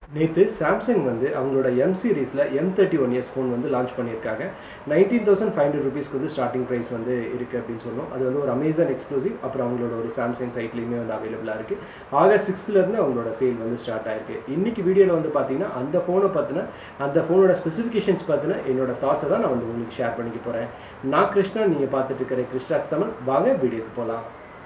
நேற்று சாம்சங் வந்து அவங்களோட எம் சீரீஸில் M thirty one years phone வந்து லான்ச் பண்ணியிருக்காங்க நைன்டீன் தௌசண்ட் ஃபைவ் ஹண்ட்ரட் ருபீஸ்க்கு வந்து ஸ்டார்டிங் ப்ரைஸ் வந்து இருக்குது அப்படின்னு சொன்னோம் அது வந்து ஒரு அமேசான் எக்ஸ்க்ளூசிவ் அப்புறம் அவங்களோட ஒரு சாம்சங் சைட்லேயுமே வந்து அவைலபிளாக இருக்குது ஆகஸ்ட் சிக்ஸ்த்லேருந்து அவங்களோட சேல் வந்து ஸ்டார்ட் ஆயிருக்கு இன்னைக்கு வீடியோவில் வந்து பார்த்தீங்கன்னா அந்த ஃபோனை பார்த்தினா அந்த ஃபோனோட ஸ்பெசிஃபிகேஷன்ஸ் பார்த்தினா என்னோட தாட்ஸை தான் நான் வந்து உங்களுக்கு ஷேர் பண்ணிக்க போகிறேன் நான் கிருஷ்ணா நீங்கள் பார்த்துட்டு இருக்கிற கிருஷ்ணாக்ஸ் தமிழ் வாங்க வீடியோக்கு போகலாம்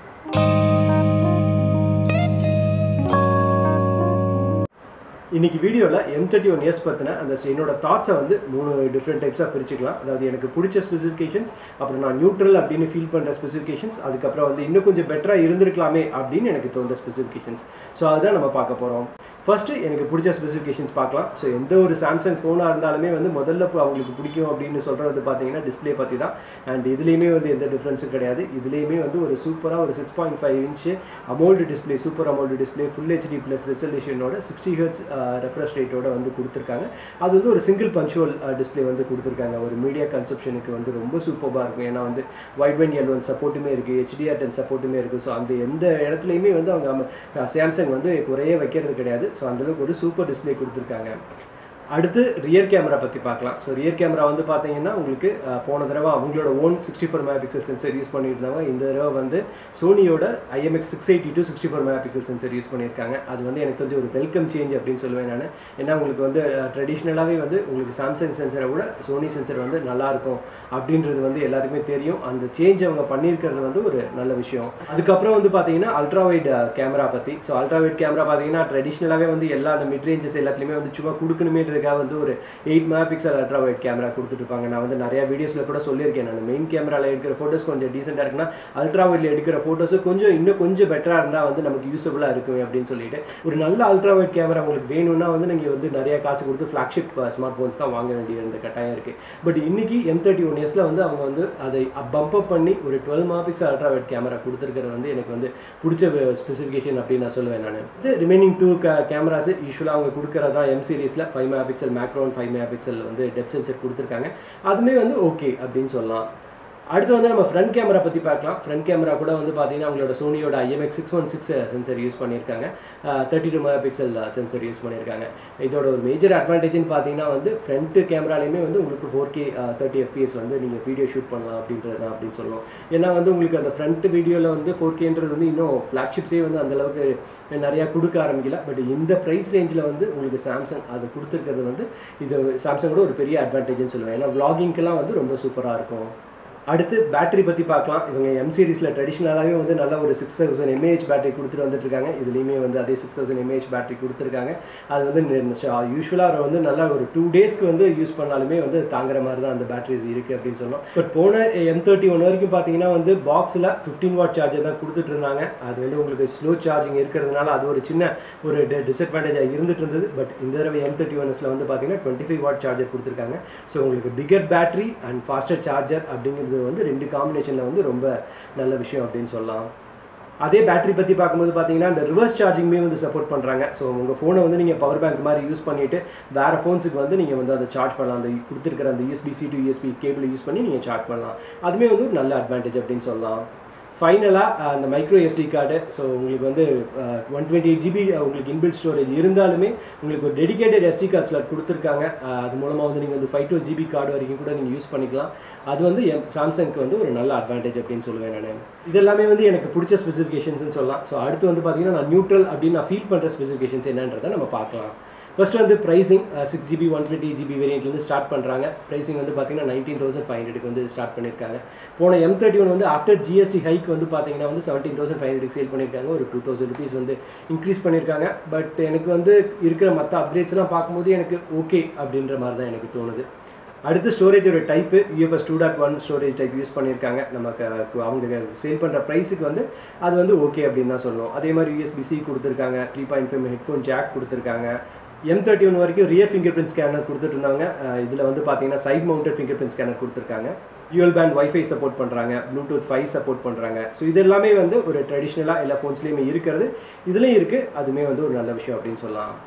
இன்னைக்கு வீடியோவில் எம் தேர்ட்டி ஒன் இயர்ஸ் பற்றின அந்த என்னோட தாட்ஸை வந்து மூணு டிஃப்ரெண்ட் டைப்ஸாக பிரிச்சுக்கலாம் அதாவது எனக்கு பிடிச்ச ஸ்பெசிஃபிகேஷன்ஸ் அப்புறம் நான் நியூட்ரல் அப்படின்னு ஃபீல் பண்ணுற ஸ்பெசிஃபிகேஷன்ஸ் அதுக்கப்புறம் வந்து இன்னும் கொஞ்சம் பெட்டராக இருந்திருக்கலாமே அப்படின்னு எனக்கு தோன்ற ஸ்பெசிஃபிகேஷன்ஸ் ஸோ அதுதான் நம்ம பார்க்க போகிறோம் ஃபர்ஸ்ட்டு எனக்கு பிடிச்ச ஸ்பெசிஃபிகேஷன்ஸ் பார்க்கலாம் ஸோ எந்த ஒரு சாம்சங் ஃபோனாக இருந்தாலுமே வந்து முதல்ல இப்போ அவங்களுக்கு பிடிக்கும் அப்படின்னு சொல்கிறது பார்த்தீங்கன்னா டிஸ்பிளே பற்றி தான் அண்ட் இதுலேயுமே வந்து எந்த டிஃப்ரென்ஸும் கிடையாது இதுலேயுமே வந்து ஒரு சூப்பராக ஒரு six point five inch AMOLED display super AMOLED display full HD plus ரெசல்யூஷனோட சிக்ஸ்டி ஹெர்ட்ஸ் ரெஃப்ரெஷ் ரேட்டோட வந்து கொடுத்துருக்காங்க அது வந்து ஒரு சிங்கிள் பஞ்சுவல் டிஸ்பிளே வந்து கொடுத்துருக்காங்க ஒரு மீடியா கன்செப்ஷனுக்கு வந்து ரொம்ப சூப்பராக இருக்கும் ஏன்னா வந்து வைட் பேண்ட் எல் ஒன் சப்போர்ட்டுமே இருக்குது ஹெச்டிஆர் டென் சப்போர்ட்டுமே இருக்குது ஸோ அந்த எந்த இடத்துலையுமே வந்து அவங்க சாம்சங் வந்து குறைய வைக்கிறது கிடையாது ஸோ அந்தளவுக்கு ஒரு சூப்பர் டிஸ்பிளே கொடுத்துருக்காங்க அடுத்து ரியர் கேமரா பற்றி பார்க்கலாம் ஸோ ரியர் கேமரா வந்து பார்த்தீங்கன்னா உங்களுக்கு போன தடவை அவங்களோட own sixty four mega pixel sensor use பண்ணிட்டு இருந்தாங்க இந்த தடவை வந்து சோனியோட IMX six eighty two sixty four mega pixel sensor use பண்ணியிருக்காங்க அது வந்து எனக்கு வந்து ஒரு வெல்கம் சேஞ்ச் அப்படின்னு சொல்லுவேன் நான் ஏன்னா உங்களுக்கு வந்து ட்ரெடிஷ்னலாகவே வந்து உங்களுக்கு சாம்சங் சென்சரை விட சோனி சென்சர் வந்து நல்லாயிருக்கும் அப்படின்றது வந்து எல்லாருக்குமே தெரியும் அந்த சேஞ்ச் அவங்க பண்ணியிருக்கிறது வந்து ஒரு நல்ல விஷயம் அதுக்கப்புறம் வந்து பார்த்தீங்கன்னா அல்ட்ரா வைட் கேமரா பற்றி ஸோ அல்ட்ரா வைட் கேமரா பார்த்தீங்கன்னா ட்ரெடிஷ்னலாகவே வந்து எல்லா அந்த மிட் ரேஞ்சஸ் எல்லாத்துலேயுமே வந்து சும்மா கொடுக்கணுமே பண்ணுறதுக்காக வந்து ஒரு eight mega pixel ultra wide camera கொடுத்துருப்பாங்க நான் வந்து நிறைய வீடியோஸில் கூட சொல்லியிருக்கேன் நான் மெயின் கேமராவில் எடுக்கிற ஃபோட்டோஸ் கொஞ்சம் டீசெண்டாக இருக்குன்னா அல்ட்ரா வைட்ல எடுக்கிற ஃபோட்டோஸ் கொஞ்சம் இன்னும் கொஞ்சம் பெட்டராக இருந்தால் வந்து நமக்கு யூஸ்ஃபுல்லாக இருக்கும் அப்படின்னு சொல்லிட்டு ஒரு நல்ல அல்ட்ரா வைட் கேமரா உங்களுக்கு வேணும்னா வந்து நீங்கள் வந்து நிறைய காசு கொடுத்து ஃப்ளாக்ஷிப் ஸ்மார்ட் ஃபோன்ஸ் தான் வாங்க வேண்டிய இந்த கட்டாயம் இருக்குது பட் இன்னைக்கு எம் தேர்ட்டி ஒன் இயர்ஸில் வந்து அவங்க வந்து அதை பம்ப் அப் பண்ணி ஒரு twelve mega pixel ultra wide camera கொடுத்துருக்கிறது வந்து எனக்கு வந்து பிடிச்ச ஸ்பெசிஃபிகேஷன் அப்படின்னு நான் சொல்லுவேன் நான் ரிமைனிங் டூ கேமராஸ் யூஸ்வலாக அவங்க கொடுக்குறதா எம் சீரீஸில் five mega pixel macro five mega pixel வந்து டெப் சென்சர் கொடுத்துருக்காங்க அதுவுமே வந்து ஓகே அப்படின்னு சொல்லலாம் அடுத்து வந்து நம்ம ஃப்ரண்ட் கேமரா பற்றி பார்க்கலாம் ஃப்ரண்ட் கேமரா கூட வந்து பார்த்தீங்கன்னா அவங்களோட சோனியோட IMX six one six sensor use பண்ணியிருக்காங்க thirty two mega pixel sensor use பண்ணியிருக்காங்க இதோட ஒரு மேஜர் அட்வான்டேஜ்னு பார்த்தீங்கன்னா வந்து ஃப்ரண்ட் கேமராலையுமே வந்து உங்களுக்கு ஃபோர் கே தேர்ட்டி எஃபிஎஸ் வந்து நீங்கள் வீடியோ ஷூட் பண்ணலாம் அப்படின்றது தான் அப்படின்னு சொல்லணும் ஏன்னா வந்து உங்களுக்கு அந்த ஃப்ரண்ட் வீடியோவில் வந்து ஃபோர் கேன்றது வந்து இன்னும் ஃப்ளாக்ஷிப்ஸே வந்து அந்தளவுக்கு நிறையா கொடுக்க ஆரம்பிக்கல பட் இந்த ப்ரைஸ் ரேஞ்சில் வந்து உங்களுக்கு சாம்சங் அது கொடுத்துருக்கிறது வந்து இது சாம்சங்கோட ஒரு பெரிய அட்வான்டேஜ்னு சொல்லுவேன் ஏன்னா vlogging-க்கெல்லாம் வந்து ரொம்ப சூப்பராக இருக்கும் அடுத்து பேட்டரி பற்றி பார்க்கலாம் இவங்க எம் சீரீஸில் ட்ரெடிஷ்னலாகவே வந்து நல்ல ஒரு சிக்ஸ் தௌசண்ட் எம்ஏஹெச் பேட்டரி கொடுத்துட்டு வந்துட்டு இருக்காங்க இதுலேயுமே வந்து அதே சிக்ஸ் தௌசண்ட் எம்ஏஹெச் பேட்டரி கொடுத்துருக்காங்க அது வந்து யூஸ்வலாக வந்து நல்லா ஒரு டூ டேஸ்க்கு வந்து யூஸ் பண்ணாலுமே வந்து தாங்குற மாதிரி தான் அந்த பேட்டரிஸ் இருக்குது அப்படின்னு சொன்னோம் பட் போன எம் தேர்ட்டி ஒன் வரைக்கும் பார்த்தீங்கன்னா வந்து பாக்ஸில் ஃபிஃப்டீன் வாட் சார்ஜர் தான் கொடுத்துட்டு இருந்தாங்க அது வந்து உங்களுக்கு ஸ்லோ சார்ஜிங் இருக்கிறதுனால அது ஒரு சின்ன ஒரு டிஸ்அட்வான்டேஜாக இருந்துட்டு இருந்தது பட் இந்த தடவை எம் தேர்ட்டி ஒன்ஸில் வந்து பார்த்தீங்கன்னா டுவெண்ட்டி ஃபைவ் வாட் சார்ஜர் கொடுத்துருக்காங்க ஸோ உங்களுக்கு bigger battery and faster charger அப்படிங்கிறது இது வந்து ரெண்டு காம்பினேஷனில் வந்து ரொம்ப நல்ல விஷயம் அப்படின்னு சொல்லலாம் அதே பேட்டரி பற்றி பார்க்கும்போது பார்த்தீங்கன்னா இந்த ரிவர்ஸ் சார்ஜிங்குமே வந்து சப்போர்ட் பண்ணுறாங்க ஸோ உங்கள் ஃபோனை வந்து நீங்கள் பவர் பேங்க் மாதிரி யூஸ் பண்ணிவிட்டு வேறு ஃபோன்ஸுக்கு வந்து நீங்கள் வந்து அதை சார்ஜ் பண்ணலாம் அந்த கொடுத்துருக்கிற அந்த USB C to USB cable use பண்ணி நீங்கள் சார்ஜ் பண்ணலாம் அதுவுமே வந்து ஒரு நல்ல அட்வான்டேஜ் அப்படின்னு சொல்லலாம் ஃபைனலாக அந்த மைக்ரோ எஸ்டி கார்டு ஸோ உங்களுக்கு வந்து ஒன் டுவெண்ட்டி எயிட் ஜிபி உங்களுக்கு இன்பில்ட் ஸ்டோரேஜ் இருந்தாலுமே உங்களுக்கு ஒரு டெடிகேட்டட் எஸ்டி கார்ட் ஸ்லாட் கொடுத்துருக்காங்க அது மூலமாக வந்து நீங்கள் வந்து ஃபைவ் டூ ஜிபி கார்டு வரைக்கும் கூட நீங்கள் யூஸ் பண்ணிக்கலாம் அது வந்து எம் சாம்சங்க்கு வந்து ஒரு நல்ல அட்வான்டேஜ் அப்படின்னு சொல்லுவேன் நான் இதெல்லாமே வந்து எனக்கு பிடிச்ச ஸ்பெசிஃபிகேஷன்ஸ்னு சொல்லலாம் ஸோ அடுத்து வந்து பார்த்தீங்கன்னா நான் நியூட்ரல் அப்படின்னு நான் ஃபீல் பண்ணுற ஸ்பெசிஃபிகேஷன்ஸ் என்னன்றதை நம்ம பார்க்கலாம் ஃபர்ஸ்ட் வந்து pricing six GB one twenty GB வேரியண்ட்லேருந்து ஸ்டார்ட் பண்ணுறாங்க ப்ரைசிங் வந்து பார்த்தீங்கன்னா நைன்டீன் தௌசண்ட் ஃபைவ் ஹண்ட்ரடுக்கு வந்து ஸ்டார்ட் பண்ணியிருக்காங்க போன எம் தேர்ட்டி ஒன் வந்து ஆஃப்டர் ஜிஎஸ்டி ஹைக் வந்து பார்த்தீங்கன்னா வந்து seventeen thousand five hundred sale பண்ணியிருக்காங்க ஒரு டூ தௌசண்ட் ருபீஸ் வந்து இன்க்ரீஸ் பண்ணியிருக்காங்க பட் எனக்கு வந்து இருக்கிற மற்ற அப்டேட்ஸ்லாம் பார்க்கும்போது எனக்கு ஓகே அப்படின்ற மாதிரி தான் எனக்கு தோணுது அடுத்து ஸ்டோரேஜோட type UFS two dot one storage type use பண்ணியிருக்காங்க நமக்கு அவங்க சேல் பண்ணுற ப்ரைஸுக்கு வந்து அது வந்து ஓகே அப்படின்னு தான் சொல்லணும் அதே மாதிரி யூஎஸ்பிசி கொடுத்துருக்காங்க three point five headphone jack கொடுத்துருக்காங்க எம் தேர்ட்டி ஒன் வரைக்கும் ரியர் ஃபிங்கர் பிரிண்ட் ஸ்கேனர் கொடுத்துட்டு இருந்தாங்க இதில் வந்து பார்த்தீங்கன்னா side mounted finger print scanner கொடுத்துருக்காங்க யூஎல் பேண்ட் வைஃபை சப்போர்ட் பண்ணுறாங்க ப்ளூடூத் ஃபைவ் சப்போர்ட் பண்ணுறாங்க ஸோ இது எல்லாமே வந்து ஒரு ட்ரெடிஷ்னலாக எல்லா ஃபோன்ஸ்லேயுமே இருக்கிறது இதுலேயும் இருக்குது அதுவுமே வந்து ஒரு நல்ல விஷயம் அப்படின்னு சொல்லலாம்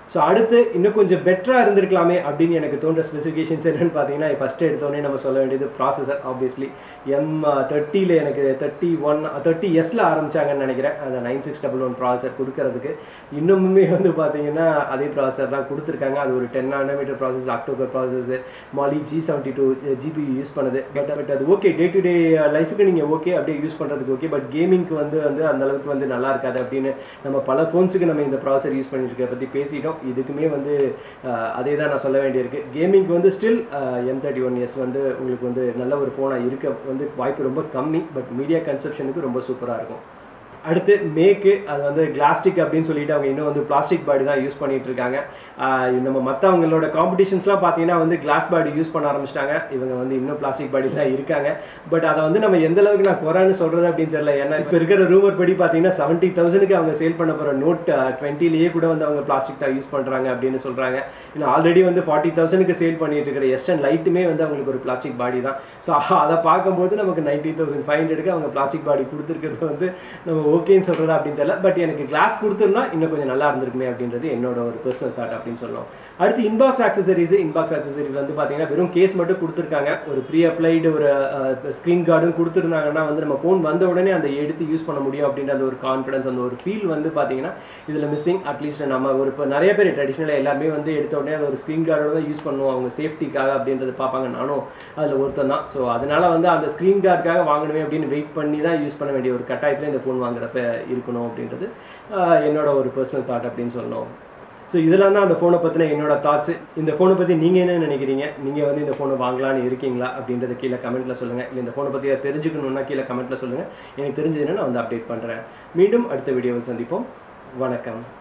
ஸோ அடுத்து இன்னும் கொஞ்சம் பெட்டராக இருந்திருக்கலாமே அப்படின்னு எனக்கு தோன்ற ஸ்பெசிஃபிகேஷன்ஸ் என்னன்னு பார்த்தீங்கன்னா ஃபஸ்ட்டு எடுத்தோடனே நம்ம சொல்ல வேண்டியது ப்ராசஸர் ஆப்வியஸ்லி எம் தேர்ட்டியில் எனக்கு தேர்ட்டி ஒன் தேர்ட்டி எஸ்ல ஆரம்பிச்சாங்கன்னு நினைக்கிறேன் அந்த nine six double one processor கொடுக்கறதுக்கு இன்னுமுமே வந்து பார்த்தீங்கன்னா அதே ப்ராசஸர் தான் கொடுத்துருக்காங்க அது ஒரு ten nanometer process October process Mali G seventy two GPU use பண்ணுது பட் பட் அது ஓகே டே டு டே லைஃபுக்கு நீங்கள் ஓகே அப்படியே யூஸ் பண்ணுறதுக்கு ஓகே பட் கேமிங்க்கு வந்து வந்து அந்த அளவுக்கு வந்து நல்லா இருக்காது அப்படின்னு நம்ம பல ஃபோன்ஸுக்கு நம்ம இந்த ப்ராசஸர் யூஸ் பண்ணிட்டு இருக்க பற்றி பேசிட்டோம் இதுக்குமே வந்து அஹ், அதே தான் நான் சொல்ல வேண்டியிருக்கு கேமிங்க்கு வந்து still M thirty one S வந்து உங்களுக்கு வந்து நல்ல ஒரு ஃபோனாக இருக்க வந்து வாய்ப்பு ரொம்ப கம்மி பட் மீடியா கன்சப்ஷனுக்கு ரொம்ப சூப்பராக இருக்கும் அடுத்து மேக்கு அது வந்து கிளாஸ்டிக் அப்படின்னு சொல்லிட்டு அவங்க இன்னும் வந்து பிளாஸ்டிக் பாடி தான் யூஸ் பண்ணிட்டு இருக்காங்க ஆஹ் நம்ம மற்றவங்களோட காம்படிஷன்ஸ்லாம் பார்த்தீங்கன்னா வந்து கிளாஸ் பாடி யூஸ் பண்ண ஆரம்பிச்சிட்டாங்க இவங்க வந்து இன்னும் பிளாஸ்டிக் பாடி தான் இருக்காங்க பட் அதை வந்து நம்ம எந்த அளவுக்கு நான் குறைன்னு சொல்றது அப்படின்னு தெரியல ஏன்னா இப்போ இருக்கிற ரூமர் படி பார்த்தீங்கன்னா செவன்ட்டி தௌசண்ட்க்கு அவங்க சேல் பண்ண போகிற நோட் டுவெண்ட்டிலேயே கூட வந்து அவங்க பிளாஸ்டிக் தான் யூஸ் பண்ணுறாங்க அப்படின்னு சொல்கிறாங்க இல்லை ஆல்ரெடி வந்து ஃபார்ட்டி தௌசண்ட்க்கு சேல் பண்ணிட்டு இருக்கிற எஸ்டன் லைட்டுமே வந்து அவங்களுக்கு ஒரு பிளாஸ்டிக் பாடி தான் ஸோ அதை பார்க்கும்போது நமக்கு நைன்டி தௌசண்ட் ஃபைவ் ஹண்ட்ரடுக்கு அவங்க பிளாஸ்டிக் பாடி கொடுத்துருக்கிறது வந்து நம்ம ஓகேன்னு சொல்கிறதா அப்படின்னு தெரியல பட் எனக்கு கிளாஸ் கொடுத்துருந்தா இன்னும் கொஞ்சம் நல்லா இருந்திருக்குமே அப்படின்றது என்னோட ஒரு பர்சனல் தாட் அப்படின்னு சொல்லலாம் அடுத்து இன்பாக்ஸ் ஆக்சசரிஸ் இன்பாக்ஸ் ஆக்சசரிஸ் வந்து பார்த்தீங்கன்னா வெறும் கேஸ் மட்டும் கொடுத்துருக்காங்க ஒரு ப்ரீ அப்ளைடு ஒரு ஸ்க்ரீன் கார்டும் கொடுத்துருந்தாங்கன்னா வந்து நம்ம ஃபோன் வந்த உடனே அந்த எடுத்து யூஸ் பண்ண முடியும் அப்படின்ற அந்த ஒரு கான்ஃபிடன்ஸ் அந்த ஒரு ஃபீல் வந்து பார்த்தீங்கன்னா இதில் மிஸ்ஸிங் அட்லீஸ்ட் நம்ம ஒரு இப்போ நிறைய பேர் ட்ரெடிஷ்னலாக எல்லாருமே வந்து எடுத்த உடனே அது ஒரு ஸ்க்ரீன் கார்டோட தான் யூஸ் பண்ணுவோம் அவங்க சேஃப்டிக்காக அப்படின்றது பார்ப்பாங்க நானும் அதில் ஒருத்தன் தான் ஸோ அதனால வந்து அந்த ஸ்க்ரீன் கார்டுக்காக வாங்கணுமே அப்படின்னு வெயிட் பண்ணி தான் யூஸ் பண்ண வேண்டிய ஒரு கட்டாயத்தில் இந்த ஃபோன் வாங்குறப்ப இருக்கணும் அப்படின்றது ஆஹ் என்னோட ஒரு பர்சனல் தாட் அப்படின்னு சொல்லணும் ஸோ இதெல்லாம் தான் அந்த ஃபோனை பற்றின என்னோட தாட்ஸ் இந்த ஃபோனை பற்றி நீங்கள் என்ன நினைக்கிறீங்க நீங்கள் வந்து இந்த ஃபோனை வாங்கலாம்னு இருக்கீங்களா அப்படின்றத கீழே கமெண்ட்டில் சொல்லுங்கள் இல்லை இந்த ஃபோனை பற்றி தெரிஞ்சுக்கணுன்னா கீழே கமெண்ட்டில் சொல்லுங்கள் எனக்கு தெரிஞ்சதுன்னா நான் வந்து அப்டேட் பண்ணுறேன் மீண்டும் அடுத்த வீடியோவில் சந்திப்போம் வணக்கம்